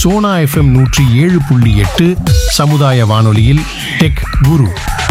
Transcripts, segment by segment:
Sona FM நூற்றி ஏழு புள்ளி எட்டு சமுதாய வானொலியில் டெக் குரு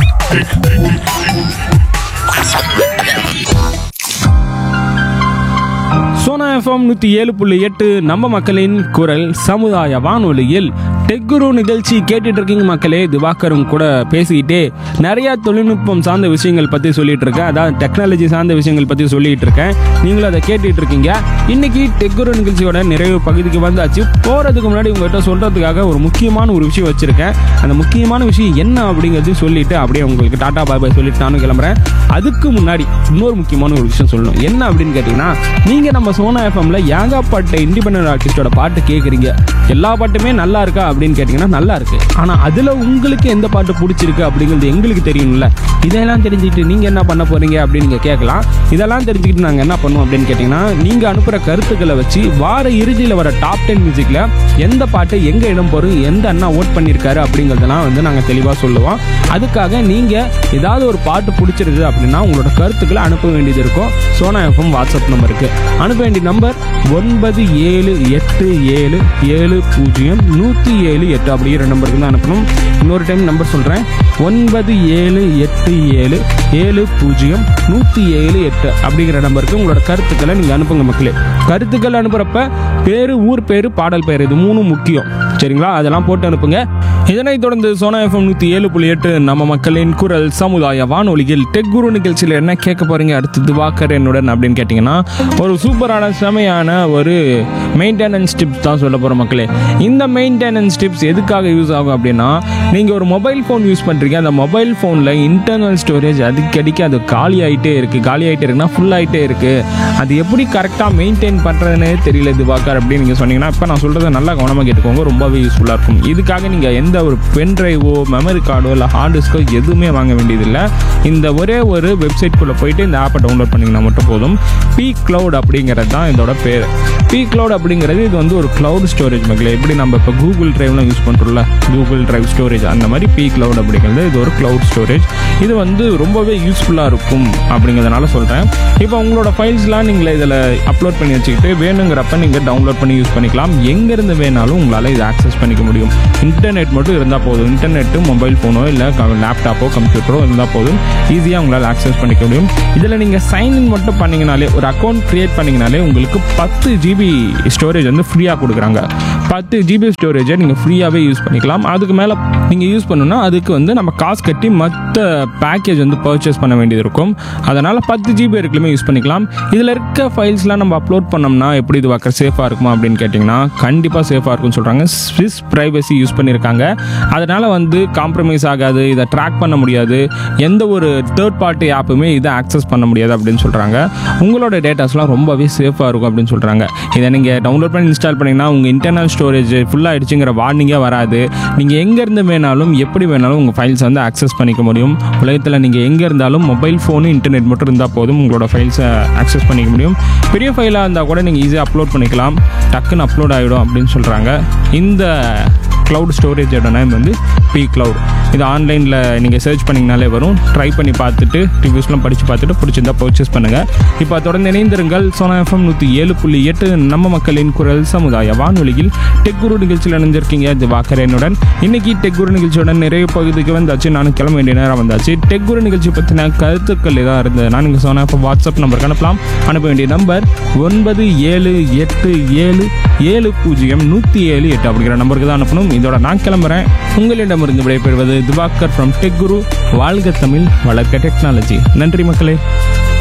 சோனா எஃப்எம் நூற்றி ஏழு புள்ளி எட்டு நம்ம மக்களின் குரல் சமுதாய வானொலியில் டெக்குரு நிகழ்ச்சி கேட்டுட்டு இருக்கீங்க மக்களே திவாகரும் கூட பேசிக்கிட்டே நிறைய தொழில்நுட்பம் சார்ந்த விஷயங்கள் பற்றி சொல்லிட்டு இருக்கேன் அதாவது டெக்னாலஜி சார்ந்த விஷயங்கள் பற்றி சொல்லிட்டு இருக்கேன் நீங்களும் அதை கேட்டுட்டு இருக்கீங்க இன்னைக்கு டெக்குரு நிகழ்ச்சியோட நிறைவு பகுதிக்கு வந்தாச்சு போகிறதுக்கு முன்னாடி உங்கள்கிட்ட சொல்கிறதுக்காக ஒரு முக்கியமான ஒரு விஷயம் வச்சுருக்கேன் அந்த முக்கியமான விஷயம் என்ன அப்படிங்கிறது சொல்லிட்டு அப்படியே உங்களுக்கு டாடா பாய் பாய் சொல்லிட்டு நானும் கிளம்புறேன் அதுக்கு முன்னாடி இன்னொரு முக்கியமான ஒரு விஷயம் சொல்லணும் என்ன அப்படின்னு கேட்டிங்கன்னா நீங்கள் நம்ம சோனா எஃப்எம்ல ஏகாப்பட்ட இண்டிபெண்டன்ட் ஆர்டிஸ்டோட பாட்டு கேட்குறீங்க எல்லா பாட்டுமே நல்லா இருக்கா அப்படின்னு கேட்டிங்கன்னா நல்லா இருக்கு ஆனால் அதில் உங்களுக்கு எந்த பாட்டு பிடிச்சிருக்கு அப்படிங்கிறது எங்களுக்கு தெரியணும்ல இதெல்லாம் தெரிஞ்சுக்கிட்டு நீங்கள் என்ன பண்ண போறீங்க அப்படின்னு நீங்க கேட்கலாம் இதெல்லாம் தெரிஞ்சுக்கிட்டு நாங்கள் என்ன பண்ணுவோம் அப்படின்னு கேட்டிங்கன்னா நீங்கள் அனுப்புகிற கருத்துக்களை வச்சு வார இறுதியில் வர டாப் டென் மியூசிக்கில் எந்த பாட்டு எங்கே இடம் போகிறோம் எந்த அண்ணா ஓட் பண்ணியிருக்காரு அப்படிங்கிறதெல்லாம் வந்து நாங்கள் தெளிவாக சொல்லுவோம் அதுக்காக நீங்கள் ஏதாவது ஒரு பாட்டு பிடிச்சிருக்கு அப்படின்னா உங்களோட கருத்துக்களை அனுப்ப வேண்டியது இருக்கும் சோனா எஃப்எம் வாட்ஸ்அப் நம்பருக்கு அனுப்ப வேண்டிய நம்பர் ஒன்பது ஏழு எட்டு ஏழு ஏழு பூஜ்ஜியம் நூற்றி ஏழு எட்டு அப்படிங்கிற நம்பருக்கு தான் அனுப்பணும் இன்னொரு டைம் நம்பர் சொல்கிறேன் ஒன்பது ஏழு எட்டு ஏழு ஏழு பூஜ்ஜியம் நூற்றி ஏழு எட்டு அப்படிங்கிற நம்பருக்கு உங்களோட கருத்துக்களை நீங்கள் அனுப்புங்க மக்களே கருத்துக்கள் அனுப்புகிறப்ப பேர் ஊர் பேர் பாடல் பேர் இது மூணும் முக்கியம் சரிங்களா அதெல்லாம் போட்டு அனுப்புங்க இதனைத் தொடர்ந்து சோனா எஃப்எம் நூற்றி ஏழு புள்ளி எட்டு நம்ம மக்களின் குரல் சமுதாய வானொலியில் டெக் குரு நிகழ்ச்சியில் என்ன கேட்க போறீங்க அடுத்தது வாக்கர் என்னுடன் அப்படின்னு கேட்டிங்கன்னா ஒரு சூப்பரான செமையான ஒரு மெயின்டெனன்ஸ் டிப்ஸ் தான் சொல்ல போகிற மக்களே இந்த மெயின்டெனன்ஸ் டிப்ஸ் எதுக்காக யூஸ் ஆகும் அப்படின்னா நீங்கள் ஒரு மொபைல் ஃபோன் யூஸ் பண்ணுறீங்க அந்த மொபைல் ஃபோனில் இன்டர்னல் ஸ்டோரேஜ் அடிக்கடிக்கு அது காலி ஆகிட்டே இருக்குது காலி ஆகிட்டே இருக்குன்னா ஃபுல் ஆகிட்டே இருக்குது அது எப்படி கரெக்டாக மெயின்டைன் பண்ணுறதுனே தெரியல திவாகர் அப்படின்னு நீங்கள் சொன்னீங்கன்னா இப்போ நான் சொல்கிறத நல்லா கவனமாக கேட்டுக்கோங்க ரொம்பவே யூஸ்ஃபுல்லாக இருக்கும் இதுக்காக நீங்கள் எந்த ஒரு பென் ட்ரைவோ மெமரி கார்டோ இல்லை ஹார்ட் டிஸ்கோ எதுவுமே வாங்க வேண்டியதில்லை இந்த ஒரே ஒரு வெப்சைட்குள்ளே போயிட்டு இந்த ஆப்பை டவுன்லோட் பண்ணிங்கன்னா மட்டும் போதும் பி க்ளவுட் அப்படிங்கிறது தான் இதோட பேர் பி க்ளவுட் அப்படிங்கிறது இது வந்து ஒரு க்ளவுட் ஸ்டோரேஜ் மக்களே எப்படி நம்ம இப்போ கூகுள் ட்ரைவ்லாம் யூஸ் பண்ணுறோம்ல கூகுள் ட்ரைவ் ஸ்டோரேஜ் அந்த மாதிரி பி க்ளவுட் அப்படிங்கிறது இது ஒரு க்ளவுட் ஸ்டோரேஜ் இது வந்து ரொம்பவே யூஸ்ஃபுல்லாக இருக்கும் அப்படிங்கிறதுனால சொல்கிறேன் இப்போ உங்களோட ஃபைல்ஸ்லாம் நீங்கள் இதில் அப்லோட் பண்ணி வச்சுக்கிட்டு வேணுங்கிறப்ப நீங்கள் டவுன்லோட் பண்ணி யூஸ் பண்ணிக்கலாம் எங்கேருந்து வேணாலும் உங்களால் இதை ஆக்சஸ் பண்ணிக்க முடியும் இன்டர்நெட் மட்டும் இருந்தால் போதும் இன்டர்நெட்டு மொபைல் ஃபோனோ இல்லை லேப்டாப்போ கம்ப்யூட்டரோ இருந்தால் போதும் ஈஸியாக உங்களால் ஆக்சஸ் பண்ணிக்க முடியும் இதில் நீங்கள் சைன்இன் மட்டும் பண்ணிங்கனாலே ஒரு அக்கௌண்ட் க்ரியேட் பண்ணிங்கனாலே உங்களுக்கு பத்து ஜிபி ஸ்டோரேஜ் வந்து ஃப்ரீயாக கொடுக்குறாங்க பத்து ஜிபி ஸ்டோரேஜை நீங்கள் ஃப்ரீயாகவே யூஸ் பண்ணிக்கலாம் அதுக்கு மேலே நீங்கள் யூஸ் பண்ணணும்னா அதுக்கு வந்து நம்ம காசு கட்டி மற்ற பேக்கேஜ் வந்து பர்ச்சேஸ் பண்ண வேண்டியது இருக்கும் அதனால் பத்து ஜிபி வரைக்குமே யூஸ் பண்ணிக்கலாம் இதில் இருக்க ஃபைல்ஸ்லாம் நம்ம அப்லோட் பண்ணோம்னா எப்படி இது பார்க்குற சேஃபாக இருக்குமா அப்படின்னு கேட்டிங்கன்னா கண்டிப்பாக சேஃபாக இருக்கும்னு சொல்கிறாங்க ஸ்விஸ் ப்ரைவசி யூஸ் பண்ணியிருக்காங்க அதனால் வந்து காம்ப்ரமைஸ் ஆகாது இதை ட்ராக் பண்ண முடியாது எந்த ஒரு தேர்ட் பார்ட்டி ஆப்புமே இதை ஆக்சஸ் பண்ண முடியாது அப்படின்னு சொல்கிறாங்க உங்களோட டேட்டாஸ்லாம் ரொம்பவே சேஃபாக இருக்கும் அப்படின்னு சொல்கிறாங்க இதை நீங்கள் டவுன்லோட் பண்ணி இன்ஸ்டால் பண்ணிங்கன்னா உங்கள் இன்டர்னல் ஸ்டோரேஜ் ஃபுல்லாகிடுச்சுங்கிற வார்னிங்கே வராது நீங்கள் எங்கேருந்து வேணாலும் எப்படி வேணாலும் உங்கள் ஃபைல்ஸ் வந்து ஆக்சஸ் பண்ணிக்க முடியும் உலகத்தில் நீங்கள் எங்கே இருந்தாலும் மொபைல் ஃபோனு இன்டர்நெட் மட்டும் இருந்தால் போதும் உங்களோட ஃபைல்ஸை ஆக்சஸ் பண்ணிக்க முடியும் பெரிய ஃபைலாக இருந்தால் கூட நீங்கள் ஈஸியாக அப்லோட் பண்ணிக்கலாம் டக்குன்னு அப்லோட் ஆகிடும் அப்படின்னு சொல்கிறாங்க இந்த க்ளவுட் ஸ்டோரேஜோட நேம் வந்து பி க்ளவுட் இது ஆன்லைனில் நீங்கள் சர்ச் பண்ணிங்கனாலே வரும் ட்ரை பண்ணி பார்த்துட்டு ரிவ்யூஸ்லாம் படித்து பார்த்துட்டு பிடிச்சிருந்தா பர்ச்சேஸ் பண்ணுங்கள் இப்போ தொடர்ந்து இணைந்திருங்கள் சோனா எஃப்எம் நூற்றி ஏழு புள்ளி எட்டு நம்ம மக்களின் குரல் சமுதாய வானொலியில் டெக் குரு நிகழ்ச்சியில் இணைஞ்சிருக்கீங்க இது வாக்கரேனுடன் இன்னைக்கு டெக் குரு நிகழ்ச்சியோட நிறைய பகுதிக்கு வந்தாச்சு நானும் கிளம்ப வேண்டிய நேரம் வந்தாச்சு டெக் குரு நிகழ்ச்சி பற்றின கருத்துக்கள் ஏதாவது இருந்ததுன்னா நீங்கள் சோனா எஃப்எம் வாட்ஸ்அப் நம்பருக்கு அனுப்பலாம் அனுப்ப வேண்டிய நம்பர் ஒன்பது ஏழு எட்டு ஏழு ஏழு பூஜ்ஜியம் நூற்றி ஏழு எட்டு அப்படிங்கிற நம்பருக்கு தான் அனுப்பணும் இதோட நான் கிளம்புறேன் உங்களிடமிருந்து விடைபெறுவது திவாகர் ஃப்ரம் டெக் குரு வாழ்க தமிழ் வளர்க்க டெக்னாலஜி நன்றி மக்களே